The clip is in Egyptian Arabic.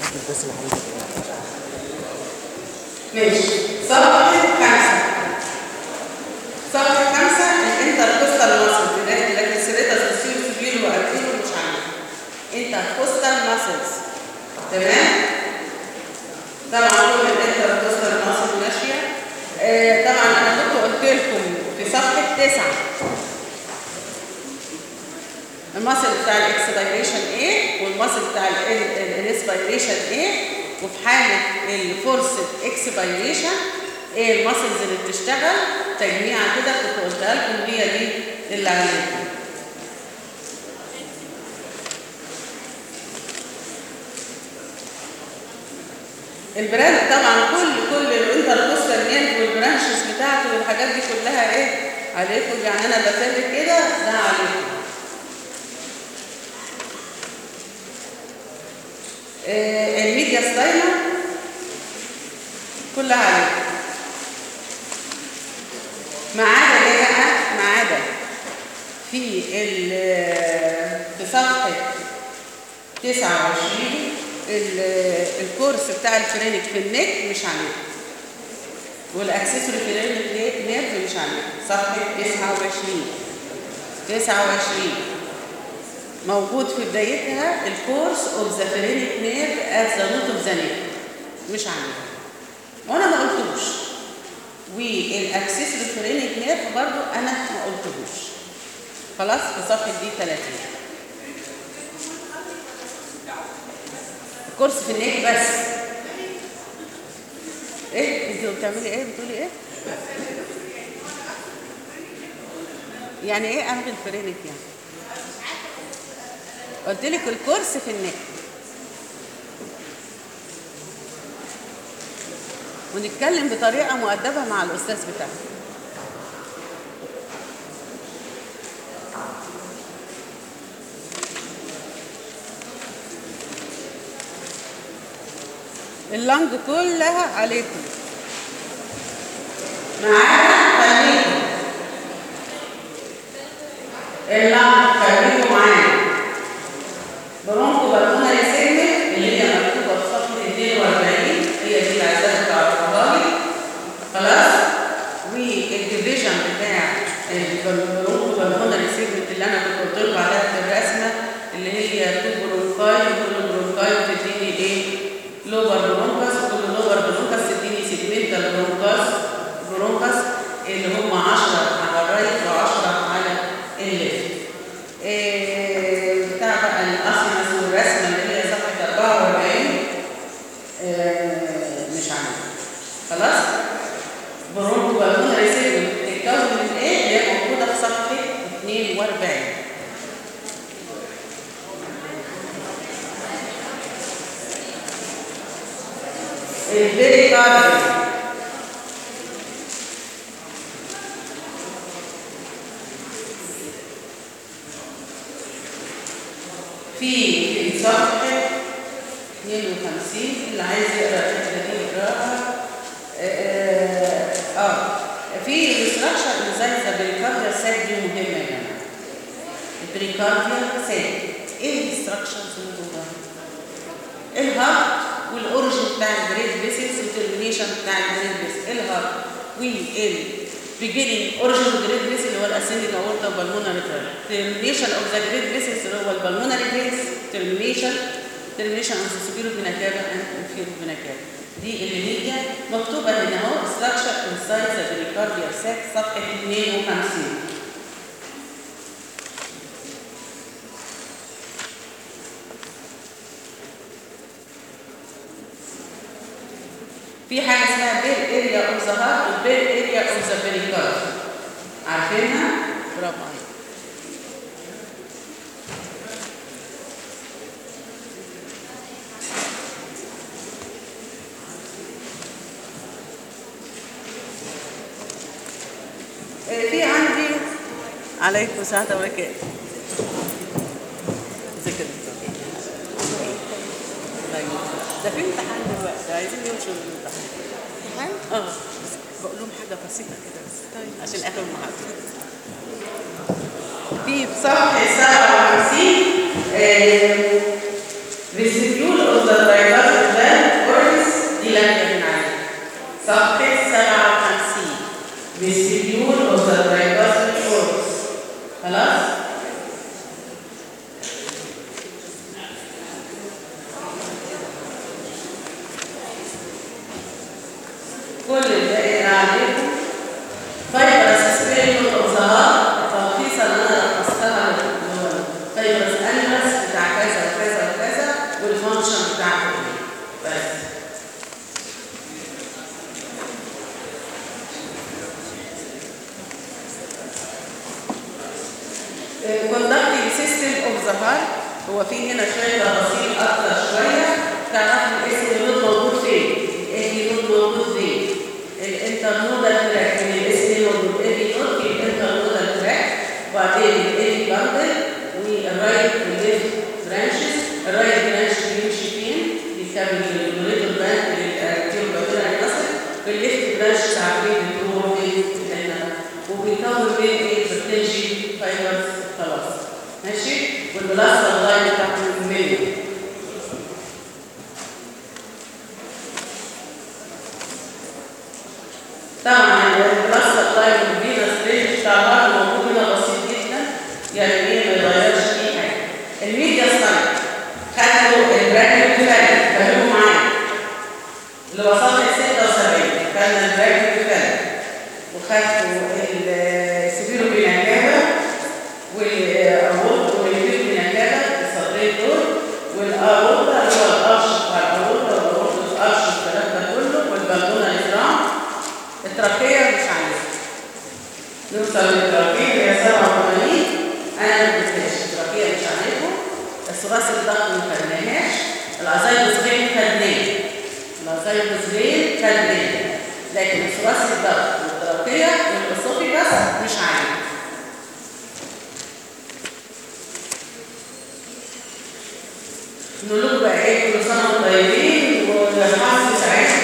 بس اللي حضرتك قلتها. ماشي صفحة خمسة صفحة خمسة الانتركوستال ماسل لكن سيريتا سوسيل سبيل وأكتيل مش عارف انتركوستال ماسلز تمام طبعا كل الانتركوستال ماسل ماشية آه طبعا أنا كنت قلت لكم في صفحة تسعة الماسل بتاع الاكسبيريشن ايه والماسل بتاع الانسبيريشن ايه وفي حالة الفورس اكسبيريشن ايه الماسلز اللي بتشتغل تجميعة كده كنت قلتها لكم هي دي اللي عليكم البراند طبعا كل كل الانتركوستال نيرف والبرانشز بتاعته والحاجات دي كلها ايه عليكم يعني انا بفرق كده ده عليكم آه، الميديا ستايلر كلها عليكم ما عدا ايه بقى ما عدا في ال- في صفحه 29 ال- الكورس بتاع الفرينك في النك مش عليه والاكسسوري فرينك نيرف مش عليه صفحه 29 29 موجود في بدايتها الكورس اوف ذا فرينك نيرف ات ذا روت اوف ذا نيك مش عليه وانا ما قلتوش والاكسسوري فرينك نيرف برضو انا ما قلتهوش خلاص في صفحه دي 30 كورس في النيك بس ايه انت بتعملي ايه بتقولي ايه يعني ايه الغي الفرينك يعني قلت لك الكورس في النيك ونتكلم بطريقه مؤدبه مع الاستاذ بتاعنا اللنج كلها عليكم معانا خليكم اللنج خليكم معانا برونكو بالمونري سيجمنت اللي هي مكتوبه في صفحه 42 هي دي اللي عايزاها تعرفوها لي خلاص والديفيجن بتاع البرونكو بالمونري سيجمنت اللي انا كنت قلت لكم عليها في الرسمه اللي هي تو برونكاي وكل برونكاي بتديني ايه؟ لوبر برونكاس وكل لوبر برونكاس تديني سيجمنتال برونكاس برونكاس اللي هم 10 على الرايت و10 على الليفت. إيه بتاع بقى الاسمس والرسمه اللي هي صفحه 44 إيه مش عارفه خلاص برونكو بالمونري سيجمنت بتتكون من ايه؟ اللي هي موجوده في صفحه 42 البريكارديوم في في صفحة 52 اللي عايز يقرا الحته دي يقراها اه آه. في الاستراكشر ازاي ذا بريكارديا ساك دي مهمه يا جماعه البريكارديا ساك ايه الاستراكشرز اللي جواها؟ الهارت والاوريجن بتاع الجريد فيسلز والترمينيشن بتاع الجريد فيسل الهارت وال beginning origin جريد فيسل اللي هو الاسندنج اورتا بالمونري termination اوف ذا جريد فيسلز اللي هو البالمونري فيس termination termination اوف ذا superior vena cava and inferior vena cava دي اللي هي مكتوبه هنا اهو structure inside the pericardial sac صفحه 52 في حاجه اسمها بير اريا اوف ذا هارت وبير اريا اوف ذا بريكارد عارفينها برافو عليك آه، في عندي عليكم ساعة وبركاته ذكر ده في امتحان دلوقتي عايزين يمشوا الامتحان امتحان؟ اه بس بقول لهم حاجه بسيطه كده بس طيب. عشان اخر المحاضره في صفحه 57 ريسيبيول اوف ذا بيكمل الجلوريتور بانك للارتيول بابيلا النصر بالليفت برانش عارفين بتروح فين هنا وبيكون بين ايه بتنجي فايبرز خلاص ماشي والبلاستر لاين بتاعته المليون طبعا البلاستر لاين والفينس رينج بتاع بعض موجود هنا بسيط جدا يعني ايه ما يغيرش فيه حاجه الميديا ستايل خدوا البراكت فعلا فهموا معايا اللي وصلت 76 خدنا البراكت فعلا وخدوا السبيرو بينكابه والأورط والفيرو بينكابه الصدرين دول والأورطة اللي هو القرش بتاع الأورطة والأورطة القرش والكلام ده كله والبالونة الإسرام التراكية مش عايزة نوصل للتراكية هي 87 أنا ما قلتهاش التراكية مش عايزة الثلاث الضغط ما خدناهاش العزايم خدناه العزايم خدناه لكن الثلاث الضغط والتراكية والاسوفي بس مش عايزة نقول لكم بقى ايه كل سنه وانتم طيبين والحظ سعيد